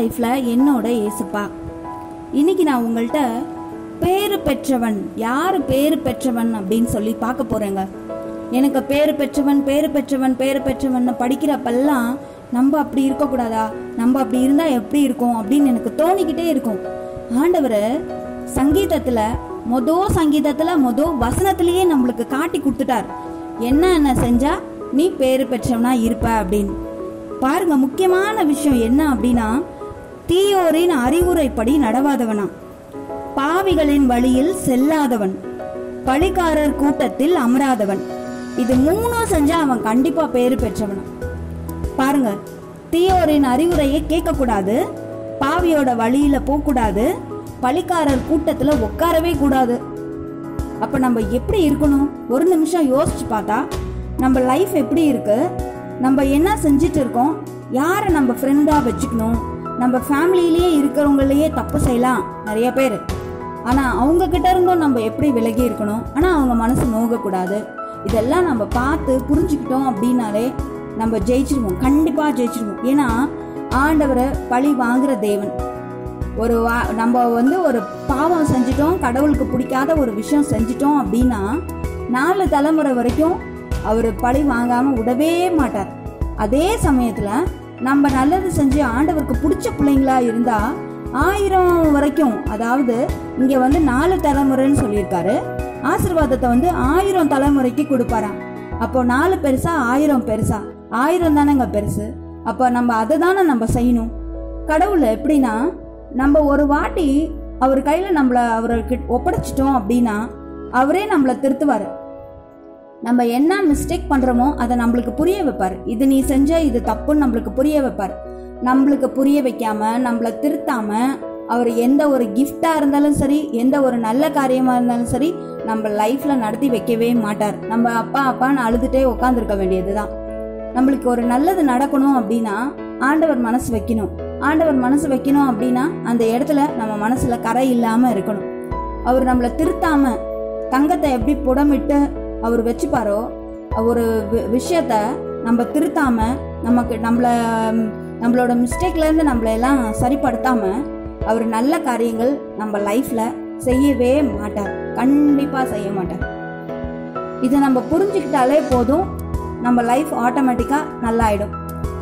லைஃப்ல என்னோட ஏசுப்பா இன்னைக்கு நான் உங்கள்கிட்ட பேரு பெற்றவன் யாரு பேரு பெற்றவன் அப்படின்னு சொல்லி பார்க்க போறேங்க எனக்கு பேரு பெற்றவன் பேரு பெற்றவன் பேரு பெற்றவன் படிக்கிறப்பெல்லாம் நம்ம அப்படி இருக்கக்கூடாதா நம்ம அப்படி இருந்தா எப்படி இருக்கும் அப்படின்னு எனக்கு தோணிக்கிட்டே இருக்கும் ஆண்டவர் சங்கீதத்துல மொதோ சங்கீதத்துல மொதோ வசனத்திலேயே நம்மளுக்கு காட்டி கொடுத்துட்டார் என்ன என்ன செஞ்சா நீ பேரு பெற்றவனா இருப்ப அப்படின்னு பாருங்க முக்கியமான விஷயம் என்ன அப்படின்னா தீயோரின் அறிவுரைப்படி நடவாதவனா பாவிகளின் வழியில் செல்லாதவன் பழிக்காரர் கூட்டத்தில் அமராதவன் இது மூணும் செஞ்சா அவன் கண்டிப்பா பேரு பெற்றவனா பாருங்க தீயோரின் அறிவுரையை கேட்கக்கூடாது பாவியோட வழியில போகக்கூடாது பழிக்காரர் கூட்டத்துல உட்காரவே கூடாது அப்ப நம்ம எப்படி இருக்கணும் ஒரு நிமிஷம் யோசிச்சு பார்த்தா நம்ம லைஃப் எப்படி இருக்கு நம்ம என்ன செஞ்சுட்டு இருக்கோம் யாரை நம்ம ஃப்ரெண்டா வச்சுக்கணும் நம்ம ஃபேமிலியிலேயே இருக்கிறவங்களையே தப்பு செய்யலாம் நிறைய பேர் ஆனா அவங்க கிட்ட இருந்தும் நம்ம எப்படி விலகி இருக்கணும் ஆனா அவங்க மனசு நோகக்கூடாது இதெல்லாம் நம்ம பார்த்து புரிஞ்சுக்கிட்டோம் அப்படின்னாலே நம்ம ஜெயிச்சிருவோம் கண்டிப்பா ஜெயிச்சிருவோம் ஏன்னா ஆண்டவரை பழி வாங்குற தேவன் ஒரு வா- நம்ம வந்து ஒரு பாவம் செஞ்சிட்டோம் கடவுளுக்கு பிடிக்காத ஒரு விஷயம் செஞ்சிட்டோம் அப்படின்னா நாலு தலைமுறை வரைக்கும் அவர் பழி வாங்காம விடவே மாட்டார் அதே சமயத்துல நம்ம நல்லது செஞ்சு ஆண்டவருக்கு பிடிச்ச பிள்ளைங்களா இருந்தா ஆயிரம் வரைக்கும் அதாவது இங்க வந்து நாலு தலைமுறைன்னு சொல்லியிருக்காரு ஆசீர்வாதத்தை வந்து ஆயிரம் தலைமுறைக்கு கொடுப்பாராம் அப்போ நாலு பெருசா ஆயிரம் பெருசா ஆயிரம் தானேங்க பெருசு அப்போ நம்ம அதை தானே நம்ம செய்யணும் கடவுள் எப்படின்னா நம்ம ஒரு வாட்டி அவர் கையில நம்மள அவருக்கு ஒப்படைச்சிட்டோம் அப்படின்னா அவரே நம்மளை திருத்துவார் நம்ம என்ன மிஸ்டேக் பண்றோமோ அதை நம்மளுக்கு புரிய வைப்பார் இது நீ செஞ்ச இது தப்புன்னு நம்மளுக்கு புரிய வைப்பார் நம்மளுக்கு புரிய வைக்காம நம்மளை திருத்தாம அவர் எந்த ஒரு கிஃப்டா இருந்தாலும் சரி எந்த ஒரு நல்ல காரியமா இருந்தாலும் சரி நம்ம லைஃப்ல நடத்தி வைக்கவே மாட்டார் நம்ம அப்பா அப்பான்னு அழுதுட்டே உட்காந்துருக்க வேண்டியதுதான் நம்மளுக்கு ஒரு நல்லது நடக்கணும் அப்படின்னா ஆண்டவர் மனசு வைக்கணும் ஆண்டவர் மனசு வைக்கணும் அப்படின்னா அந்த இடத்துல நம்ம மனசுல கரை இல்லாம இருக்கணும் அவர் நம்மளை திருத்தாம தங்கத்தை எப்படி புடமிட்டு அவர் வச்சுப்பாரோ ஒரு வி- விஷயத்த நம்ம திருத்தாம நமக்கு நம்மள ம், நம்மளோட மிஸ்டேக்ல இருந்து நம்மள எல்லாம் சரிப்படுத்தாம அவர் நல்ல காரியங்கள் நம்ம லைஃப்ல செய்யவே மாட்டார் கண்டிப்பா செய்ய மாட்டார் இதை நம்ம புரிஞ்சுக்கிட்டாலே போதும் நம்ம லைஃப் ஆட்டோமேட்டிக்கா நல்லா ஆயிடும்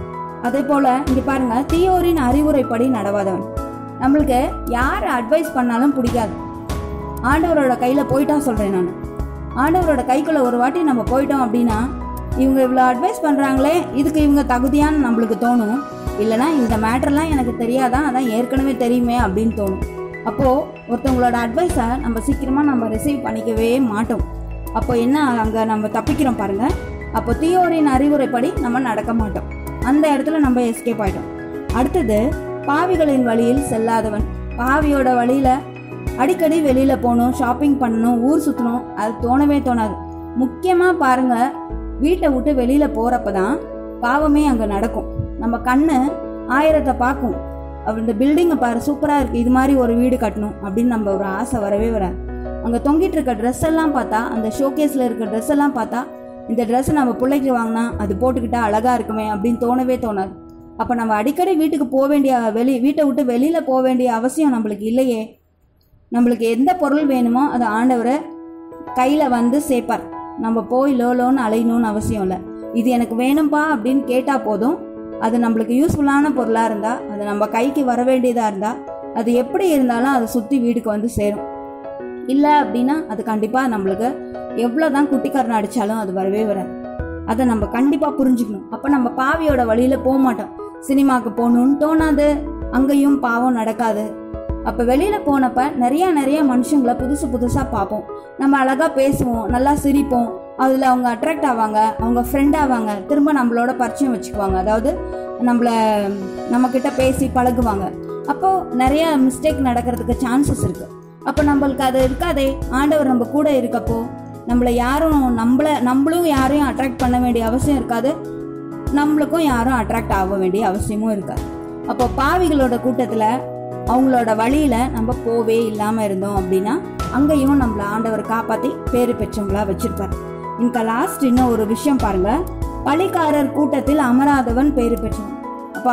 அதே போல இங்க பாருங்க தீயோரின் அறிவுரைப்படி நடவாதவன் நம்மளுக்கு யார் அட்வைஸ் பண்ணாலும் பிடிக்காது ஆண்டவரோட கையில போயிட்டா சொல்றேன் நான் ஆண்டவரோட கைக்குள்ள ஒரு வாட்டி நம்ம போயிட்டோம் அப்படின்னா இவங்க இவ்வளோ அட்வைஸ் பண்றாங்களே இதுக்கு இவங்க தகுதியான்னு நம்மளுக்கு தோணும் இல்லைனா இந்த மேட்டர்லாம் எனக்கு தெரியாதான் அதான் ஏற்கனவே தெரியுமே அப்படின்னு தோணும் அப்போ ஒருத்தவங்களோட அட்வைஸை நம்ம சீக்கிரமா நம்ம ரிசீவ் பண்ணிக்கவே மாட்டோம் அப்போ என்ன அங்க நம்ம தப்பிக்கிறோம் பாருங்க அப்போ தீயோரின் அறிவுரைப்படி நம்ம நடக்க மாட்டோம் அந்த இடத்துல நம்ம எஸ்கேப் ஆயிட்டோம் அடுத்தது பாவிகளின் வழியில் செல்லாதவன் பாவியோட வழியில அடிக்கடி வெளியில போகணும் ஷாப்பிங் பண்ணணும் ஊர் சுத்தணும் அது தோணவே தோணாது முக்கியமா பாருங்க வீட்டை விட்டு வெளியில போறப்ப தான் பாவமே அங்க நடக்கும் நம்ம கண்ணு ஆயிரத்தை பார்க்கும் அப்ப இந்த பில்டிங்கை பாரு சூப்பரா இருக்கு இது மாதிரி ஒரு வீடு கட்டணும் அப்படின்னு நம்ம ஒரு ஆசை வரவே வராது அங்க தொங்கிட்டு இருக்க ட்ரெஸ் எல்லாம் பார்த்தா அந்த ஷோகேஸ்ல இருக்க ட்ரெஸ் எல்லாம் பார்த்தா இந்த ட்ரெஸ் நம்ம பிள்ளைக்கு வாங்கினா அது போட்டுக்கிட்டா அழகா இருக்குமே அப்படின்னு தோணவே தோணாது அப்ப நம்ம அடிக்கடி வீட்டுக்கு போக வேண்டிய வெளி வீட்டை விட்டு வெளியில போக வேண்டிய அவசியம் நம்மளுக்கு இல்லையே நம்மளுக்கு எந்த பொருள் வேணுமோ அதை ஆண்டவரை கையில வந்து சேர்ப்பார் நம்ம போய் லோ லோன்னு அலையணும்னு அவசியம் இல்லை இது எனக்கு வேணும்பா அப்படின்னு கேட்டா போதும் அது நம்மளுக்கு யூஸ்ஃபுல்லான பொருளா இருந்தா அது நம்ம கைக்கு வர வேண்டியதா இருந்தா அது எப்படி இருந்தாலும் அதை சுத்தி வீட்டுக்கு வந்து சேரும் இல்லை அப்படின்னா அது கண்டிப்பா நம்மளுக்கு எவ்வளோதான் குட்டிக்காரன் அடிச்சாலும் அது வரவே வராது அதை நம்ம கண்டிப்பா புரிஞ்சுக்கணும் அப்ப நம்ம பாவியோட வழியில போக மாட்டோம் சினிமாக்கு போகணும்னு தோணாது அங்கேயும் பாவம் நடக்காது அப்ப வெளியில போனப்ப நிறைய நிறைய மனுஷங்களை புதுசு புதுசா பார்ப்போம் நம்ம அழகா பேசுவோம் நல்லா சிரிப்போம் அதுல அவங்க அட்ராக்ட் ஆவாங்க அவங்க ஃப்ரெண்ட் ஆவாங்க திரும்ப நம்மளோட பரிச்சயம் வச்சுக்குவாங்க அதாவது நம்மள நம்ம கிட்ட பேசி பழகுவாங்க அப்போ நிறைய மிஸ்டேக் நடக்கிறதுக்கு சான்சஸ் இருக்கு அப்போ நம்மளுக்கு அது இருக்காதே ஆண்டவர் நம்ம கூட இருக்கப்போ நம்மளை யாரும் நம்மள நம்மளும் யாரையும் அட்ராக்ட் பண்ண வேண்டிய அவசியம் இருக்காது நம்மளுக்கும் யாரும் அட்ராக்ட் ஆக வேண்டிய அவசியமும் இருக்காது அப்போ பாவிகளோட கூட்டத்தில் அவங்களோட வழியில நம்ம போவே இல்லாமல் இருந்தோம் அப்படின்னா அங்கேயும் நம்மள ஆண்டவர் காப்பாற்றி பேரு பெற்றவங்களா வச்சிருப்பார் இன்னைக்கு லாஸ்ட் இன்னும் ஒரு விஷயம் பாருங்க பழிக்காரர் கூட்டத்தில் அமராதவன் பேரு பெற்றவன் அப்பா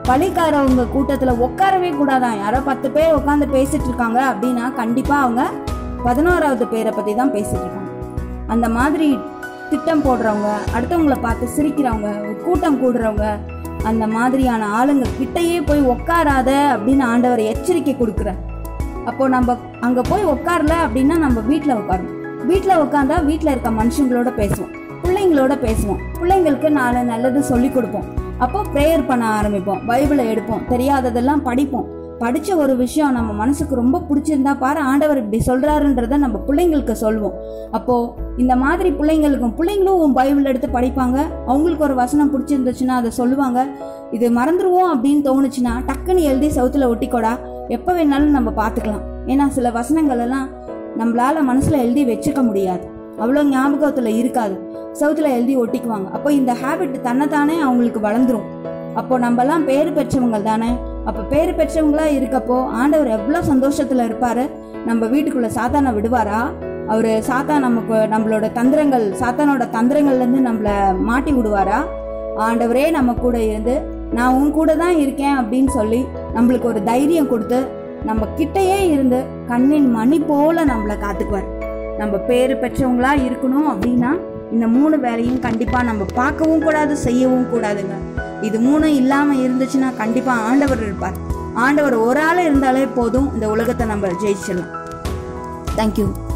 பழிக்காரவங்க கூட்டத்துல உட்காரவே கூடாதான் யாரோ பத்து பேர் உட்காந்து பேசிட்டு இருக்காங்க அப்படின்னா கண்டிப்பா அவங்க பதினோராவது பேரை பத்தி தான் பேசிட்டு இருக்காங்க அந்த மாதிரி திட்டம் போடுறவங்க அடுத்தவங்களை பார்த்து சிரிக்கிறவங்க கூட்டம் கூடுறவங்க அந்த மாதிரியான ஆளுங்க கிட்டயே போய் உட்காராத அப்படின்னு ஆண்டவர் எச்சரிக்கை கொடுக்குறார் அப்போ நம்ம அங்க போய் உட்காரல அப்படின்னா நம்ம வீட்டில் உட்காரணும் வீட்டில் உட்காந்தா வீட்டில் இருக்க மனுஷங்களோட பேசுவோம் பிள்ளைங்களோட பேசுவோம் பிள்ளைங்களுக்கு நாலு நல்லது சொல்லி கொடுப்போம் அப்போ ப்ரேயர் பண்ண ஆரம்பிப்போம் பைபிளை எடுப்போம் தெரியாததெல்லாம் படிப்போம் படிச்ச ஒரு விஷயம் நம்ம மனசுக்கு ரொம்ப பிடிச்சிருந்தா பாரு ஆண்டவர் இப்படி சொல்றாருன்றத நம்ம பிள்ளைங்களுக்கு சொல்லுவோம் அப்போ இந்த மாதிரி பிள்ளைங்களுக்கும் பிள்ளைங்களும் உன் பைபிள் எடுத்து படிப்பாங்க அவங்களுக்கு ஒரு வசனம் பிடிச்சிருந்துச்சுன்னா அதை சொல்லுவாங்க இது மறந்துடுவோம் அப்படின்னு தோணுச்சுன்னா டக்குன்னு எழுதி சவுத்துல ஒட்டிக்கோடா எப்போ வேணாலும் நம்ம பார்த்துக்கலாம் ஏன்னா சில வசனங்கள் எல்லாம் நம்மளால மனசுல எழுதி வச்சுக்க முடியாது அவ்வளோ ஞாபகத்துல இருக்காது சவுத்துல எழுதி ஒட்டிக்குவாங்க அப்போ இந்த ஹேபிட் தன்னைத்தானே அவங்களுக்கு வளர்ந்துரும் அப்போ நம்மலாம் பேர் பெற்றவங்க தானே அப்போ பேர் பெற்றவங்களா இருக்கப்போ ஆண்டவர் எவ்வளோ சந்தோஷத்துல இருப்பாரு நம்ம வீட்டுக்குள்ள சாத்தானை விடுவாரா அவரு சாத்தா நமக்கு நம்மளோட தந்திரங்கள் சாத்தானோட தந்திரங்கள்ல இருந்து நம்மள மாட்டி விடுவாரா ஆண்டவரே நம்ம கூட இருந்து நான் உன் கூட தான் இருக்கேன் அப்படின்னு சொல்லி நம்மளுக்கு ஒரு தைரியம் கொடுத்து நம்ம கிட்டயே இருந்து கண்ணின் மணி போல நம்மளை காத்துக்குவார் நம்ம பேரு பெற்றவங்களா இருக்கணும் அப்படின்னா இந்த மூணு வேலையும் கண்டிப்பா நம்ம பார்க்கவும் கூடாது செய்யவும் கூடாதுங்க இது மூணும் இல்லாம இருந்துச்சுன்னா கண்டிப்பா ஆண்டவர் இருப்பார் ஆண்டவர் ஒரு ஆள் இருந்தாலே போதும் இந்த உலகத்தை நம்ம ஜெயிச்சிடலாம் தேங்க்யூ